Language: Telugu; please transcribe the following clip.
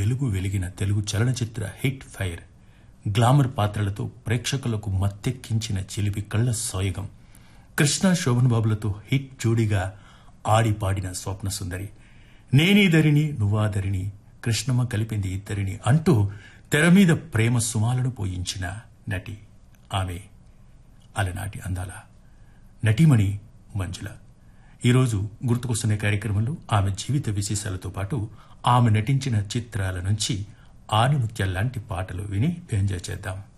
వెలుగు వెలిగిన తెలుగు చలనచిత్ర హిట్ ఫైర్ గ్లామర్ పాత్రలతో ప్రేక్షకులకు మత్తెక్కించిన చిలిపి కళ్ల సోయగం కృష్ణ శోభన్ బాబులతో హిట్ జోడీగా ఆడి పాడిన స్వప్న సుందరి నేనీ ధరిణి నువ్వా ధరిణి కృష్ణమ్మ కలిపింది ఇద్దరిని అంటూ తెర మీద ప్రేమ సుమాలను పోయించిన నటి ఆమె అలనాటి అందాల నటీమణి మంజుల ఈరోజు గుర్తుకొస్తున్న కార్యక్రమంలో ఆమె జీవిత విశేషాలతో పాటు ఆమె నటించిన చిత్రాల నుంచి ఆనునృత్యాల లాంటి పాటలు విని ఎంజాయ్ చేద్దాం